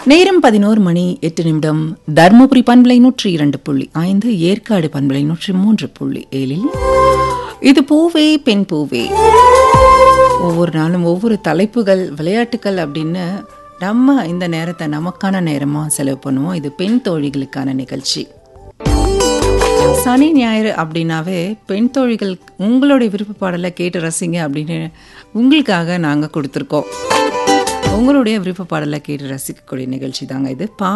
நேரம் பதினோரு மணி எட்டு நிமிடம் தருமபுரி பண்பலை நூற்றி இரண்டு புள்ளி ஐந்து ஏற்காடு பண்பலை நூற்றி மூன்று புள்ளி ஏழில் இது பூவே பெண் பூவே ஒவ்வொரு நாளும் ஒவ்வொரு தலைப்புகள் விளையாட்டுகள் அப்படின்னு நம்ம இந்த நேரத்தை நமக்கான நேரமாக செலவு பண்ணுவோம் இது பெண் தோழிகளுக்கான நிகழ்ச்சி சனி ஞாயிறு அப்படின்னாவே பெண் தோழிகள் உங்களுடைய விருப்ப பாடலை கேட்டு ரசிங்க அப்படின்னு உங்களுக்காக நாங்கள் கொடுத்துருக்கோம் உங்களுடைய விருப்ப பாடலை கேட்டு ரசிக்கக்கூடிய நிகழ்ச்சி தாங்க இது பா